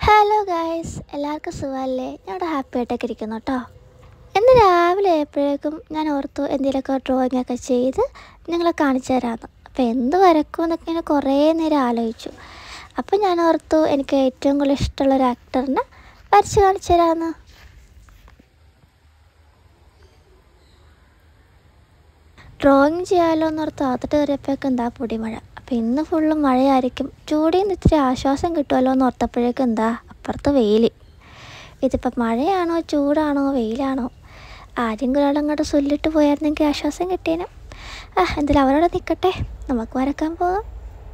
hello guys എല്ലാവർക്കും സുഖമല്ലേ ഞാൻ ഇവിടെ ഹാപ്പി ആയിട്ടൊക്കെ ഇരിക്കുന്നു കേട്ടോ ഇന്ന് രാവിലെ ആയപ്പോഴേക്കും ഞാൻ ഓർത്തു എന്തെങ്കിലുമൊക്കെ ഡ്രോയിങ് ഒക്കെ ചെയ്ത് നിങ്ങളെ കാണിച്ചു തരാമെന്ന് അപ്പോൾ എന്ത് വരക്കും എന്നൊക്കെ ഇങ്ങനെ കുറേ നേരം ആലോചിച്ചു അപ്പോൾ ഞാൻ ഓർത്തു എനിക്ക് ഏറ്റവും കൂടുതൽ ഇഷ്ടമുള്ള ഒരു ആക്ടറിനെ വരച്ച് കാണിച്ചു തരാമെന്ന് ഡ്രോയിങ് ചെയ്യാമല്ലോ എന്നോർത്ത് അകത്തോട്ട് കയറിയപ്പോഴേക്കും എന്താ പൊടിമഴ അപ്പോൾ ഇന്ന് ഫുള്ള് മഴയായിരിക്കും ചൂടിൽ നിന്ന് ഇത്തിരി ആശ്വാസം കിട്ടുമല്ലോ എന്ന് ഓർത്തപ്പോഴേക്കും എന്താ അപ്പുറത്ത് വെയിൽ ഇതിപ്പോൾ മഴയാണോ ചൂടാണോ വെയിലാണോ ആദ്യം ഒരാൾ അങ്ങോട്ട് സൊല്ലിട്ട് പോയായിരുന്നെങ്കിൽ ആശ്വാസം കിട്ടിയേനെ ആ എന്തായാലും അവരവിടെ നിൽക്കട്ടെ നമുക്ക് വരക്കാൻ പോകാം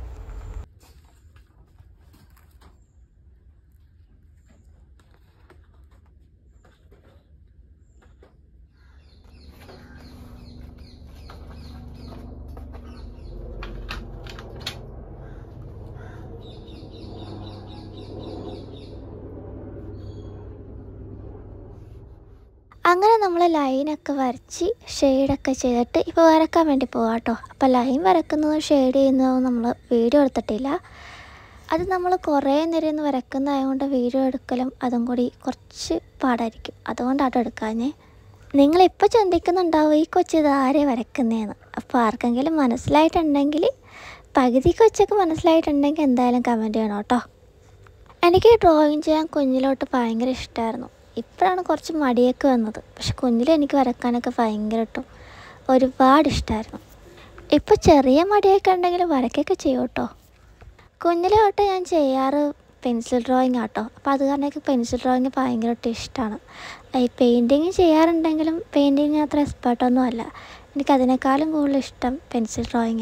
അങ്ങനെ നമ്മൾ ലൈനൊക്കെ വരച്ച് ഷെയ്ഡൊക്കെ ചെയ്തിട്ട് ഇപ്പോൾ വരക്കാൻ വേണ്ടി പോകാം കേട്ടോ അപ്പോൾ ലൈൻ വരക്കുന്നതും ഷെയ്ഡ് ചെയ്യുന്നതും നമ്മൾ വീഡിയോ എടുത്തിട്ടില്ല അത് നമ്മൾ കുറേ നേരം ഇന്ന് വരക്കുന്നതായതുകൊണ്ട് വീഡിയോ എടുക്കലും അതും കൂടി കുറച്ച് പാടായിരിക്കും അതുകൊണ്ടാട്ടോ എടുക്കാഞ്ഞേ നിങ്ങളിപ്പോൾ ചിന്തിക്കുന്നുണ്ടാവും ഈ കൊച്ചു ഇത് ആരെ വരക്കുന്നതെന്ന് അപ്പോൾ ആർക്കെങ്കിലും മനസ്സിലായിട്ടുണ്ടെങ്കിൽ പകുതി കൊച്ചൊക്കെ മനസ്സിലായിട്ടുണ്ടെങ്കിൽ എന്തായാലും കമൻറ്റ് ചെയ്യണം കേട്ടോ എനിക്ക് ഡ്രോയിങ് ചെയ്യാൻ കുഞ്ഞിലോട്ട് ഭയങ്കര ഇഷ്ടമായിരുന്നു ഇപ്പോഴാണ് കുറച്ച് മടിയൊക്കെ വന്നത് പക്ഷെ കുഞ്ഞിൽ എനിക്ക് വരക്കാനൊക്കെ ഭയങ്കര ഇട്ടും ഒരുപാട് ഇഷ്ടമായിരുന്നു ഇപ്പോൾ ചെറിയ മടിയൊക്കെ ഉണ്ടെങ്കിൽ വരയ്ക്കൊക്കെ ചെയ്യും കേട്ടോ കുഞ്ഞിലെ തൊട്ട് ഞാൻ ചെയ്യാറ് പെൻസിൽ ഡ്രോയിങ് ആട്ടോ അപ്പോൾ അത് കാരണം എനിക്ക് പെൻസിൽ ഡ്രോയിങ് ഭയങ്കരമായിട്ട് ഇഷ്ടമാണ് ഈ പെയിൻറ്റിങ് ചെയ്യാറുണ്ടെങ്കിലും പെയിൻറ്റിങ് അത്ര എക്സ്പേർട്ടൊന്നും അല്ല എനിക്ക് അതിനേക്കാളും കൂടുതൽ ഇഷ്ടം പെൻസിൽ ഡ്രോയിങ്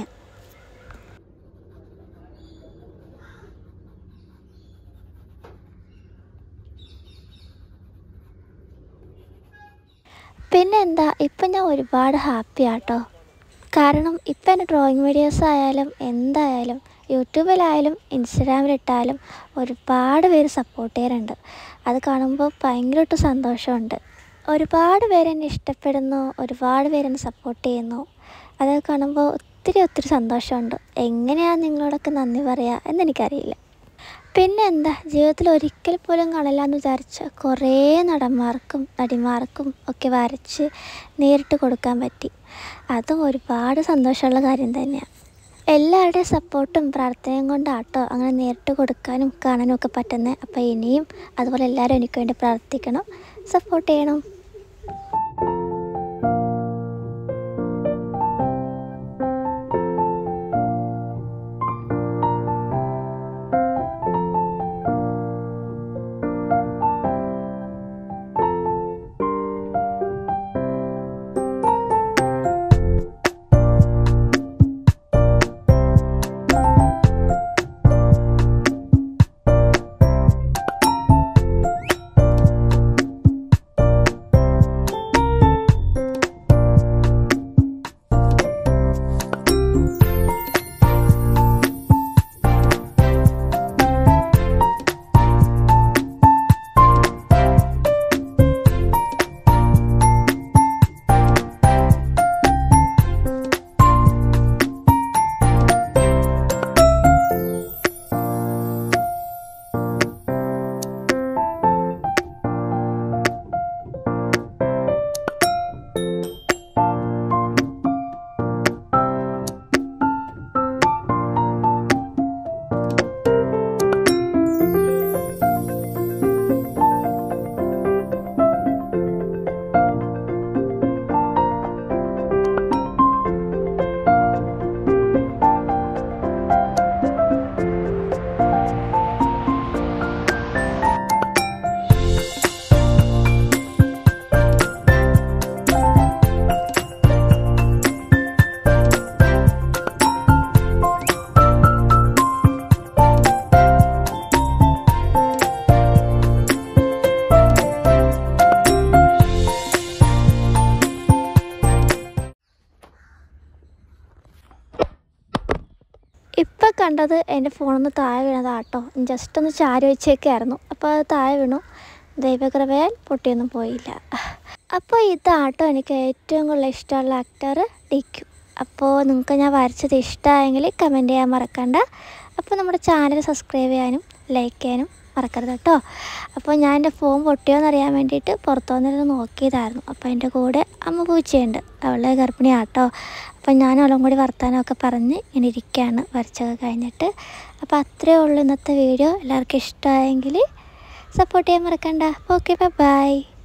പിന്നെ എന്താ ഇപ്പം ഞാൻ ഒരുപാട് ഹാപ്പി ആട്ടോ കാരണം ഇപ്പം എൻ്റെ ഡ്രോയിങ് വീഡിയോസ് ആയാലും എന്തായാലും യൂട്യൂബിലായാലും ഇൻസ്റ്റഗ്രാമിലിട്ടാലും ഒരുപാട് പേര് സപ്പോർട്ട് ചെയ്യാറുണ്ട് അത് കാണുമ്പോൾ ഭയങ്കരമായിട്ട് സന്തോഷമുണ്ട് ഒരുപാട് പേര് എന്നെ ഇഷ്ടപ്പെടുന്നു ഒരുപാട് പേര് എന്നെ സപ്പോർട്ട് ചെയ്യുന്നു അതൊക്കെ കാണുമ്പോൾ ഒത്തിരി ഒത്തിരി സന്തോഷമുണ്ട് എങ്ങനെയാണ് നിങ്ങളോടൊക്കെ നന്ദി പറയുക എന്നെനിക്കറിയില്ല പിന്നെ എന്താ ജീവിതത്തിൽ ഒരിക്കൽ പോലും കാണില്ല എന്ന് വിചാരിച്ച കുറേ നടന്മാർക്കും നടിമാർക്കും ഒക്കെ വരച്ച് നേരിട്ട് കൊടുക്കാൻ പറ്റി അതും ഒരുപാട് സന്തോഷമുള്ള കാര്യം തന്നെയാണ് എല്ലാവരുടെയും സപ്പോർട്ടും പ്രാർത്ഥനയും കൊണ്ടാട്ടോ അങ്ങനെ നേരിട്ട് കൊടുക്കാനും കാണാനും ഒക്കെ പറ്റുന്നത് അപ്പോൾ ഇനിയും അതുപോലെ എല്ലാവരും എനിക്ക് വേണ്ടി പ്രാർത്ഥിക്കണം സപ്പോർട്ട് ചെയ്യണം ഇപ്പം കണ്ടത് എൻ്റെ ഫോണൊന്ന് താഴെ വീണതാട്ടോ ജസ്റ്റ് ഒന്ന് ചാരി വെച്ചേക്കായിരുന്നു അപ്പോൾ അത് താഴെ വീണു ദൈവകൃപയാൽ പൊട്ടിയൊന്നും പോയില്ല അപ്പോൾ ഇതാട്ടോ എനിക്ക് ഏറ്റവും കൂടുതൽ ഇഷ്ടമുള്ള ആക്ടർ ഡിക്കു അപ്പോൾ നിങ്ങൾക്ക് ഞാൻ വരച്ചത് ഇഷ്ടമായെങ്കിൽ കമൻറ്റ് ചെയ്യാൻ മറക്കണ്ട അപ്പോൾ നമ്മുടെ ചാനൽ സബ്സ്ക്രൈബ് ചെയ്യാനും ലൈക്ക് ചെയ്യാനും മറക്കരുത് കേട്ടോ അപ്പോൾ ഞാൻ എൻ്റെ ഫോൺ പൊട്ടിയോന്ന് അറിയാൻ വേണ്ടിയിട്ട് പുറത്തു വന്നിരുന്ന് നോക്കിയതായിരുന്നു അപ്പോൾ എൻ്റെ കൂടെ അമ്മ പൂച്ചയുണ്ട് അവളെ ഗർഭിണിയാട്ടോ അപ്പം ഞാൻ അവളും കൂടി വർത്താനമൊക്കെ പറഞ്ഞ് ഇങ്ങനെ ഇരിക്കുകയാണ് വരച്ചൊക്കെ കഴിഞ്ഞിട്ട് അപ്പോൾ അത്രയേ ഉള്ളൂ ഇന്നത്തെ വീഡിയോ എല്ലാവർക്കും ഇഷ്ടമായെങ്കിൽ സപ്പോർട്ട് ചെയ്യാൻ മറക്കണ്ട ഓക്കെ ബൈ